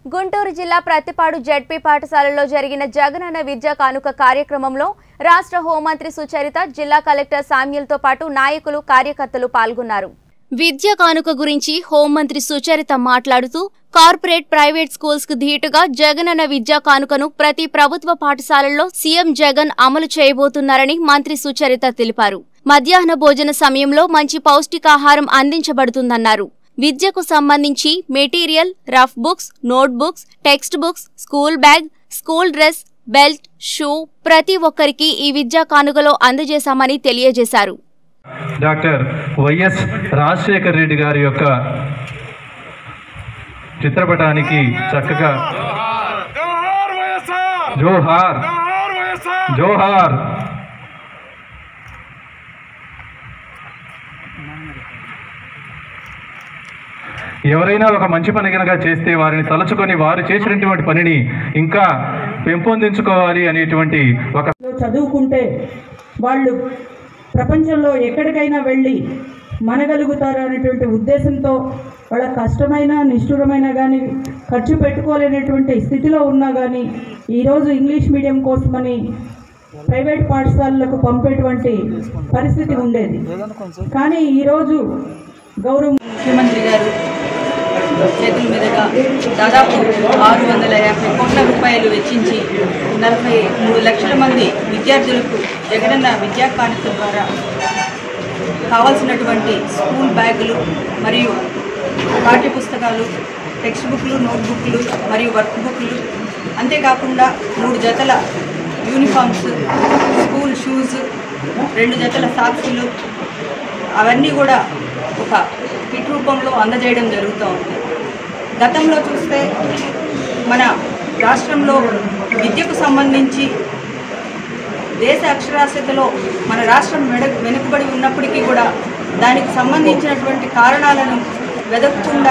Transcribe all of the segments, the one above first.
గుంటూరు జిల్లా ప్రతిపాడు జడ్పీ పాఠశాలలో జరిగిన జగనన్న విద్యా కానుక కార్యక్రమంలో రాష్ట్ర హోంమంత్రి సుచరిత జిల్లా కలెక్టర్ సామ్యుల్తో పాటు నాయకులు కార్యకర్తలు పాల్గొన్నారు విద్య కానుక గురించి హోంమంత్రి సుచరిత మాట్లాడుతూ కార్పొరేట్ ప్రైవేట్ స్కూల్స్ కు ధీటుగా జగనన్న విద్యా కానుకను ప్రతి ప్రభుత్వ పాఠశాలల్లో సీఎం జగన్ అమలు చేయబోతున్నారని మంత్రి సుచరిత తెలిపారు మధ్యాహ్న భోజన సమయంలో మంచి పౌష్టికాహారం అందించబడుతుందన్నారు విద్యకు సంబంధించి material rough books notebooks textbooks school bag school dress belt shoe ప్రతి ఒక్కరికి ఈ విద్యా కానుకలో అందజేశామని తెలియజేశారు డాక్టర్ వైఎస్ రాజశేఖర్ రెడ్డి గారి యొక్క చిత్రపటానికి చక్కగా జోహార్ వైఎస్ఆర్ జోహార్ జోహార్ వైఎస్ఆర్ జోహార్ ఎవరైనా ఒక మంచి పని కనుక చేస్తే వారిని తలుచుకొని వారు చేసినటువంటి పనిని ఇంకా పెంపొందించుకోవాలి అనేటువంటి ఒక లో చదువుకుంటే వాళ్ళు ప్రపంచంలో ఎక్కడికైనా వెళ్ళి మనగలుగుతారు అనేటువంటి ఉద్దేశంతో వాళ్ళ కష్టమైన నిష్ఠురమైన కానీ ఖర్చు పెట్టుకోలేనటువంటి స్థితిలో ఉన్నా కానీ ఈరోజు ఇంగ్లీష్ మీడియం కోసమని ప్రైవేట్ పాఠశాలలకు పంపేటువంటి పరిస్థితి ఉండేది కానీ ఈరోజు గౌరవ ముఖ్యమంత్రి గారు చేతుల మీదుగా దాదాపు ఆరు వందల యాభై కోట్ల రూపాయలు వెచ్చించి నలభై మూడు లక్షల మంది విద్యార్థులకు జగనన్న విద్యా కానుక ద్వారా కావాల్సినటువంటి స్కూల్ బ్యాగులు మరియు పాఠ్య పుస్తకాలు టెక్స్ట్ బుక్లు నోట్బుక్లు మరియు వర్క్ బుక్లు అంతేకాకుండా మూడు జతల యూనిఫామ్స్ స్కూల్ షూస్ రెండు జతల సాక్సులు అవన్నీ కూడా ఒక కిట్ రూపంలో అందజేయడం జరుగుతూ ఉంది గతంలో చూస్తే మన రాష్ట్రంలో విద్యకు సంబంధించి దేశ అక్షరాస్యతలో మన రాష్ట్రం వెడ వెనుకబడి ఉన్నప్పటికీ కూడా దానికి సంబంధించినటువంటి కారణాలను వెదకకుండా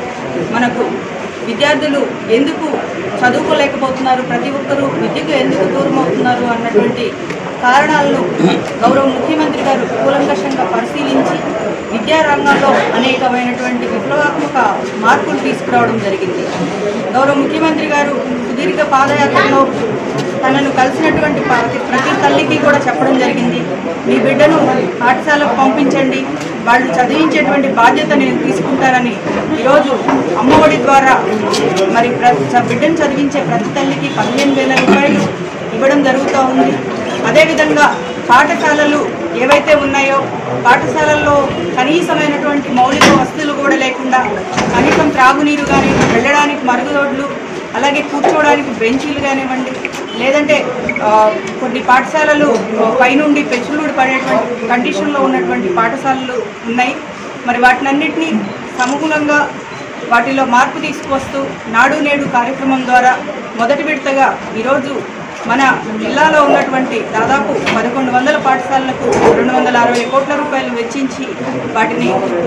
మనకు విద్యార్థులు ఎందుకు చదువుకోలేకపోతున్నారు ప్రతి ఒక్కరూ విద్యకు ఎందుకు దూరం అవుతున్నారు అన్నటువంటి కారణాలను గౌరవ ముఖ్యమంత్రి గారు కూలంకషంగా పరిశీలించి విద్యా రంగంలో అనేకమైనటువంటి విప్లవాత్మక మార్పులు తీసుకురావడం జరిగింది గౌరవ ముఖ్యమంత్రి గారు సుదీర్ఘ పాదయాత్రలో తనను కలిసినటువంటి ప్రతి ప్రతి తల్లికి కూడా చెప్పడం జరిగింది మీ బిడ్డను పాఠశాలకు పంపించండి వాళ్ళు చదివించేటువంటి బాధ్యత నేను తీసుకుంటానని ఈరోజు అమ్మఒడి ద్వారా మరి ప్ర చ- బిడ్డను చదివించే ప్రతి తల్లికి పదిహేను వేల రూపాయలు ఇవ్వడం జరుగుతూ ఉంది అదేవిధంగా పాఠశాలలు ఏవైతే ఉన్నాయో పాఠశాలల్లో కనీసమైనటువంటి మౌలిక వస్తువులు కూడా లేకుండా కనీసం త్రాగునీరు కానీ వెళ్ళడానికి మరుగుదొడ్లు అలాగే కూర్చోవడానికి బెంచీలు కానివ్వండి లేదంటే ఆ, కొన్ని పాఠశాలలు ఆ, పైనుండి పెచ్చులుడి పడేటువంటి కండిషన్లో ఉన్నటువంటి పాఠశాలలు ఉన్నాయి మరి వాటినన్నింటినీ సమూలంగా వాటిలో మార్పు తీసుకువస్తూ నాడు నేడు కార్యక్రమం ద్వారా మొదటి విడతగా ఈరోజు మన జిల్లాలో ఉన్నటువంటి దాదాపు పదకొండు వందల పాఠశాలలకు రెండు వందల అరవై కోట్ల రూపాయలు వెచ్చించి వాటిని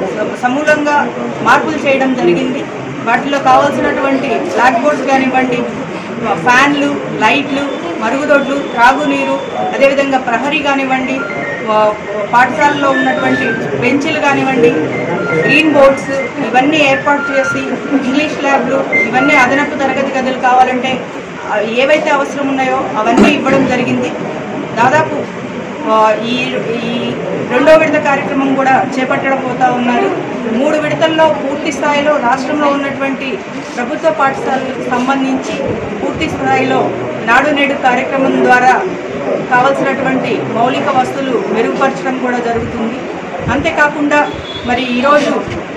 సమూలంగా మార్పులు చేయడం జరిగింది వాటిలో కావాల్సినటువంటి బ్లాక్ బోర్డ్స్ కానివ్వండి ఫ్యాన్లు లైట్లు మరుగుదొడ్లు త్రాగునీరు అదేవిధంగా ప్రహరీ కానివ్వండి వా- పాఠశాలలో ఉన్నటువంటి బెంచీలు కానివ్వండి గ్రీన్ బోర్డ్స్ ఇవన్నీ ఏర్పాటు చేసి ఇంగ్లీష్ ల్యాబ్లు ఇవన్నీ అదనపు తరగతి గదులు కావాలంటే ఆ, ఏవైతే అవసరం ఉన్నాయో అవన్నీ ఇవ్వడం జరిగింది దాదాపు ఆ, ఈ ఈ రెండో విడత కార్యక్రమం కూడా చేపట్టడం పోతా ఉన్నారు మూడు విడతల్లో పూర్తి స్థాయిలో రాష్ట్రంలో ఉన్నటువంటి ప్రభుత్వ పాఠశాలలకు సంబంధించి పూర్తి స్థాయిలో నాడు నేడు కార్యక్రమం ద్వారా కావలసినటువంటి మౌలిక వస్తువులు మెరుగుపరచడం కూడా జరుగుతుంది అంతేకాకుండా మరి ఈరోజు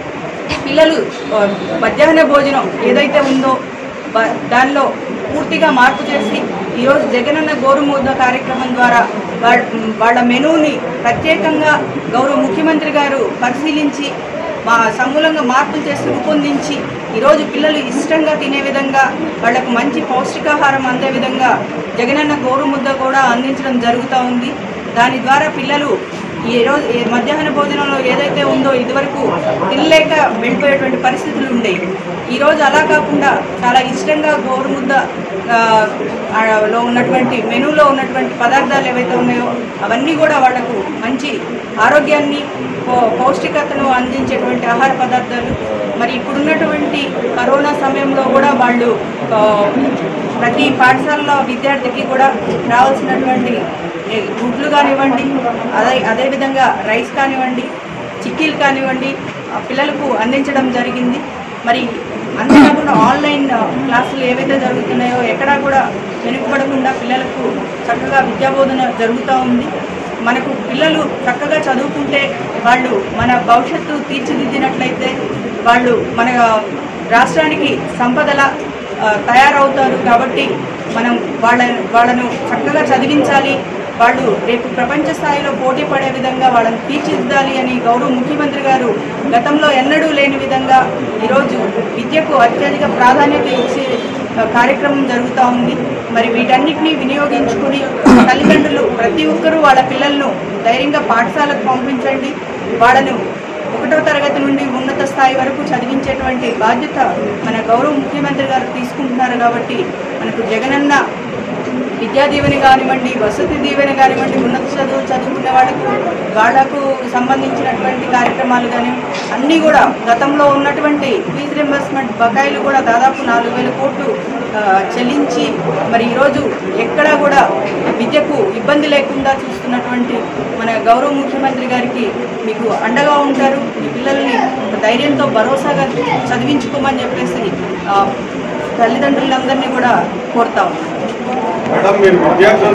పిల్లలు ఆ, మధ్యాహ్న భోజనం ఏదైతే ఉందో బ- దానిలో పూర్తిగా మార్పు చేసి ఈరోజు జగనన్న గోరుముద్ద కార్యక్రమం ద్వారా వాళ్ళ వాళ్ళ మెనూని ప్రత్యేకంగా గౌరవ ముఖ్యమంత్రి గారు పరిశీలించి మా సమూలంగా మార్పులు చేసి రూపొందించి ఈరోజు పిల్లలు ఇష్టంగా తినే విధంగా వాళ్లకు మంచి పౌష్టికాహారం అందే విధంగా జగనన్న గోరుముద్ద కూడా అందించడం జరుగుతూ ఉంది దాని ద్వారా పిల్లలు ఈ రోజు ఈ మధ్యాహ్న భోజనంలో ఏదైతే ఉందో ఇదివరకు తినలేక వెళ్ళిపోయేటువంటి పరిస్థితులు ఉండేవి ఈరోజు అలా కాకుండా చాలా ఇష్టంగా గోరుముద్ద ఆ, ఆ, లో ఉన్నటువంటి మెనూలో ఉన్నటువంటి పదార్థాలు ఏవైతే ఉన్నాయో అవన్నీ కూడా వాళ్లకు మంచి ఆరోగ్యాన్ని పౌ- పౌష్టికతను అందించేటువంటి ఆహార పదార్థాలు మరి ఇప్పుడున్నటువంటి కరోనా సమయంలో కూడా వాళ్ళు ఆ, ప్రతి పాఠశాలలో విద్యార్థికి కూడా రావాల్సినటువంటి ఏ, గుడ్లు కానివ్వండి అదే అదేవిధంగా రైస్ కానివ్వండి చిక్కీలు కానివ్వండి ఆ పిల్లలకు అందించడం జరిగింది మరి అంతేకాకుండా ఆన్లైన్ క్లాసులు ఏవైతే జరుగుతున్నాయో ఎక్కడా కూడా వెనుకబడకుండా పిల్లలకు చక్కగా విద్యాబోధన జరుగుతూ ఉంది మనకు పిల్లలు చక్కగా చదువుకుంటే వాళ్ళు మన భవిష్యత్తు తీర్చిదిద్దినట్లయితే వాళ్ళు మన రాష్ట్రానికి సంపదల ఆ, తయారవుతారు కాబట్టి మనం వాళ్ళ వాళ్ళను చక్కగా చదివించాలి వాళ్ళు రేపు ప్రపంచ స్థాయిలో పోటీ పడే విధంగా వాళ్ళని తీర్చిదిద్దాలి అని గౌరవ ముఖ్యమంత్రి గారు గతంలో ఎన్నడూ లేని విధంగా ఈరోజు విద్యకు అత్యధిక ప్రాధాన్యత ఇచ్చే ఆ, కార్యక్రమం జరుగుతూ ఉంది మరి వీటన్నిటిని వినియోగించుకుని తల్లిదండ్రులు ప్రతి ఒక్కరూ వాళ్ళ పిల్లలను ధైర్యంగా పాఠశాలకు పంపించండి వాళ్ళను ఒకటో తరగతి నుండి ఉన్నత స్థాయి వరకు చదివించేటువంటి బాధ్యత మన గౌరవ ముఖ్యమంత్రి గారు తీసుకుంటున్నారు కాబట్టి మనకు జగనన్న విద్యా దీవెన కానివ్వండి వసతి దీవెన కానివ్వండి ఉన్నత చదువు చదువుకునే వాళ్ళకు వాళ్లకు సంబంధించినటువంటి కార్యక్రమాలు కానీ అన్నీ కూడా గతంలో ఉన్నటువంటి ఫీజు రింబర్స్మెంట్ బకాయిలు కూడా దాదాపు నాలుగు వేల కోట్లు ఆ, చెల్లించి మరి ఈరోజు ఎక్కడా కూడా విద్యకు ఇబ్బంది లేకుండా చూస్తున్నటువంటి మన గౌరవ ముఖ్యమంత్రి గారికి మీకు అండగా ఉంటారు మీ పిల్లల్ని ఒక ధైర్యంతో భరోసాగా చదివించుకోమని చెప్పేసి ఆ, తల్లిదండ్రులందరినీ కూడా కోరుతా ఉన్నాను మేడం మీరు విద్యార్థులు